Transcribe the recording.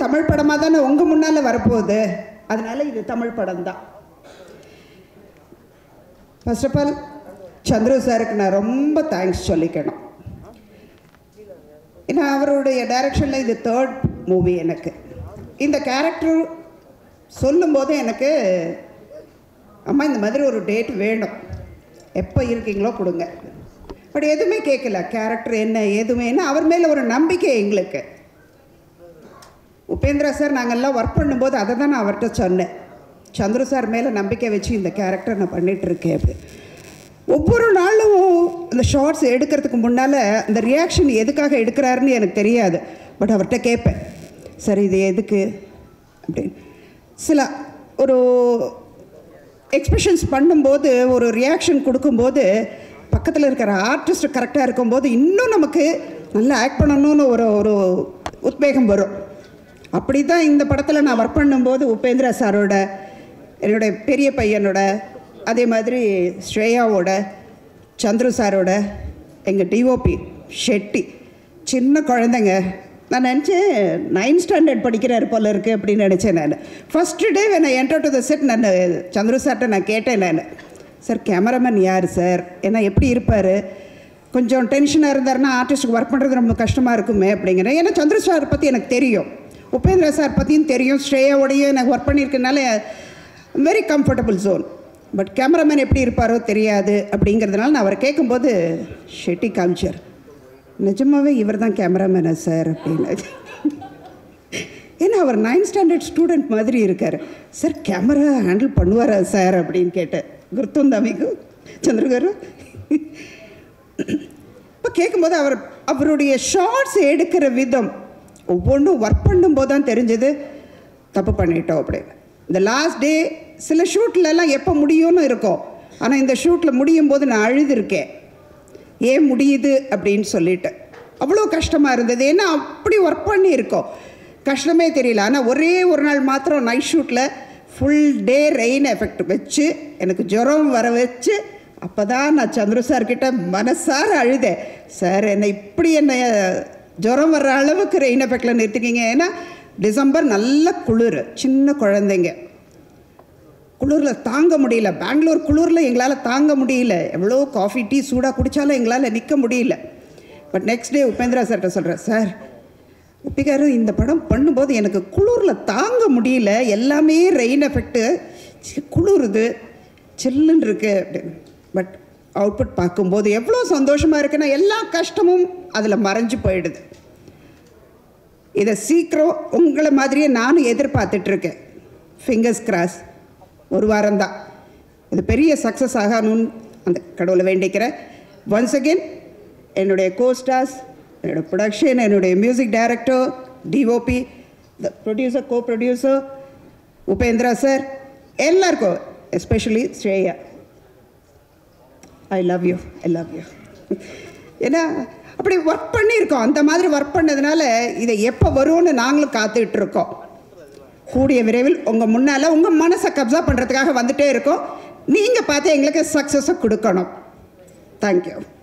தமிழ் படமாக தானே உங்கள் முன்னால் வரப்போகுது அதனால இது தமிழ் படம் தான் ஃபர்ஸ்ட் ஆஃப் ஆல் சந்திரு சாருக்கு நான் ரொம்ப தேங்க்ஸ் சொல்லிக்கணும் ஏன்னா அவருடைய டைரக்ஷனில் இது தேர்ட் மூவி எனக்கு இந்த கேரக்டர் சொல்லும்போது எனக்கு அம்மா இந்த மாதிரி ஒரு டேட் வேணும் எப்போ இருக்கீங்களோ கொடுங்க பட் எதுவுமே கேட்கல கேரக்டர் என்ன எதுவுமே அவர் மேலே ஒரு நம்பிக்கை எங்களுக்கு உபேந்திரா சார் நாங்கள்லாம் ஒர்க் பண்ணும்போது அதை தான் நான் அவர்கிட்ட சொன்னேன் சந்திர சார் மேலே நம்பிக்கை வச்சு இந்த கேரக்டர் நான் பண்ணிட்டு இருக்கேன் அப்படி ஒவ்வொரு நாளும் இந்த ஷார்ட்ஸ் எடுக்கிறதுக்கு முன்னால் இந்த ரியாக்ஷன் எதுக்காக எடுக்கிறாருன்னு எனக்கு தெரியாது பட் அவர்கிட்ட கேட்பேன் சார் இது எதுக்கு அப்படின்னு சில ஒரு எக்ஸ்பிரஷன்ஸ் பண்ணும்போது ஒரு ரியாக்ஷன் கொடுக்கும்போது பக்கத்தில் இருக்கிற ஆர்டிஸ்ட் கரெக்டாக இருக்கும்போது இன்னும் நமக்கு நல்லா ஆக்ட் பண்ணணும்னு ஒரு ஒரு உத்வேகம் வரும் அப்படி தான் இந்த படத்தில் நான் ஒர்க் பண்ணும்போது உபேந்திரா சாரோட என்னுடைய பெரிய பையனோட அதே மாதிரி ஸ்ரேயாவோட சந்துரு சாரோட எங்கள் டிஓபி ஷெட்டி சின்ன குழந்தைங்க நான் நினச்சேன் நைன்த் ஸ்டாண்டர்ட் படிக்கிறாரு போல இருக்கு அப்படின்னு நினச்சேன் நான் ஃபஸ்ட்டு டே நான் என்டர் டு த செட் நான் சந்துரு சார்கிட்ட நான் கேட்டேன் நான் சார் கேமராமேன் யார் சார் ஏன்னா எப்படி இருப்பார் கொஞ்சம் டென்ஷனாக இருந்தாருன்னா ஆர்டிஸ்ட்டுக்கு ஒர்க் பண்ணுறது ரொம்ப கஷ்டமாக இருக்குமே அப்படிங்கிறேன் ஏன்னா சந்திர சார் பற்றி எனக்கு தெரியும் உபேந்திரா சார் பற்றியும் தெரியும் ஸ்ரேயாவோடையும் எனக்கு ஒர்க் பண்ணியிருக்கனால very comfortable zone but cameraman எப்படி இருப்பாரோ தெரியாது அப்படிங்கிறதுனால நான் அவரை கேட்கும்போது ஷெட்டி காமிச்சார் நிஜமாவே இவர் தான் கேமராமேனா சார் அப்படின்னு ஏன்னா அவர் நைன்த் ஸ்டாண்டர்ட் ஸ்டூடெண்ட் மாதிரி இருக்கார் சார் கேமரா ஹேண்டில் பண்ணுவாரா சார் அப்படின்னு கேட்டேன் గుర్తుందా మీకు చంద్ర గారు இப்போ கேட்கும்போது அவர் அவருடைய ஷார்ட்ஸ் எடுக்கிற விதம் ஒவ்வொன்றும் ஒர்க் பண்ணும்போது தான் தெரிஞ்சது தப்பு பண்ணிட்டோம் அப்படின்னு இந்த லாஸ்ட் டே சில ஷூட்லலாம் எப்போ முடியும்னு இருக்கும் ஆனால் இந்த ஷூட்டில் முடியும் போது நான் அழுதுருக்கேன் ஏன் முடியுது அப்படின்னு சொல்லிட்டு அவ்வளோ கஷ்டமாக இருந்தது ஏன்னா அப்படி ஒர்க் பண்ணியிருக்கோம் கஷ்டமே தெரியல ஆனால் ஒரே ஒரு நாள் மாத்திரம் நைட் ஷூட்டில் ஃபுல் டே ரெயின் எஃபெக்ட் வச்சு எனக்கு ஜுரம் வர வச்சு அப்போ தான் நான் சந்திர சார்கிட்ட மனசார அழுதேன் சார் என்னை இப்படி என்னை ஜுரம் வர்ற அளவுக்கு ரெயின் எஃபெக்டில் நிறுத்திக்கிங்க ஏன்னா டிசம்பர் நல்ல குளிர் சின்ன குழந்தைங்க குளிரில் தாங்க முடியல பெங்களூர் குளிரில் எங்களால் தாங்க முடியல எவ்வளோ காஃபி டீ சூடாக குடித்தாலும் எங்களால் நிற்க முடியல பட் நெக்ஸ்ட் டே உபேந்திரா சார்கிட்ட சொல்கிறேன் சார் உப்பிகாரு இந்த படம் பண்ணும்போது எனக்கு குளிரில் தாங்க முடியல எல்லாமே ரெயின் எஃபெக்ட்டு குளிருது சில்லுன்னு இருக்கு அப்படின்னு பட் அவுட்புட் பார்க்கும்போது எவ்வளோ சந்தோஷமாக இருக்குன்னா எல்லா கஷ்டமும் அதில் மறைஞ்சு போயிடுது இதை சீக்கிரம் உங்களை மாதிரியே நானும் எதிர்பார்த்துட்ருக்கேன் ஃபிங்கர்ஸ் கிராஸ் ஒரு வாரம்தான் இது பெரிய சக்ஸஸ் ஆகணும்னு அந்த கடவுளை வேண்டிக்கிறேன் ஒன்ஸ் அகெயின் என்னுடைய கோஸ்டார்ஸ் என்னோட ப்ரொடக்ஷன் என்னுடைய music director DOP the producer co producer Upendra sir எல்லாருக்கும் especially Shreya I love you I love you ஏன்னா அப்படி ஒர்க் பண்ணியிருக்கோம் அந்த மாதிரி ஒர்க் பண்ணதுனால இதை எப்போ வரும்னு நாங்களும் காத்துக்கிட்டு இருக்கோம் கூடிய விரைவில் உங்கள் முன்னால் உங்கள் மனசை கப்சா பண்ணுறதுக்காக வந்துட்டே இருக்கோம் நீங்கள் பார்த்து எங்களுக்கு சக்ஸஸை கொடுக்கணும் தேங்க்யூ